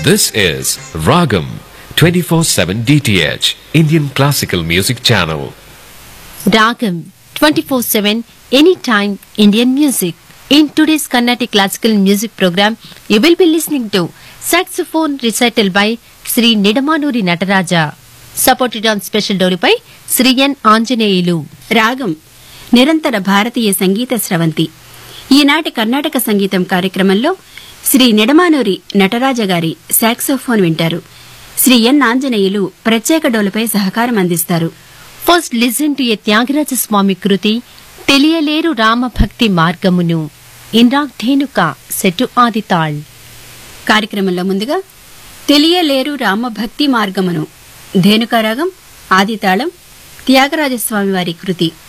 This is Ragam 24/7 DTH Indian Classical Music Channel. Ragam 24/7 anytime Indian music. In today's Carnatic classical music program, you will be listening to saxophone recital by Sri Nidamanuri Nataraja, supported on special dori by Sri N. Anjaneyulu. రాగం నిరంతర భారతీయ సంగీత స్రవంతి ఈనాటి కర్ణాటక సంగీతం కార్యక్రమంలో శ్రీ నిడమానూరి నటరాజ గారి saxophone వింటారు శ్రీ ఎన్ ఆంజనేయులు ప్రత్యేక డోలుపై సహకారం అందిస్తారు First listen to a Tyagaraja స్వామి కృతి తెలియలేరు రామ భక్తి మార్గమును ఇన్రాగ్ ధేనుక సెటు ఆదితాళ్ కార్యక్రమంలో ముందుగా తెలియలేరు రామభక్తి మార్గమును ధేనుకారాగం ఆదితాళం త్యాగరాజస్వామి వారి కృతి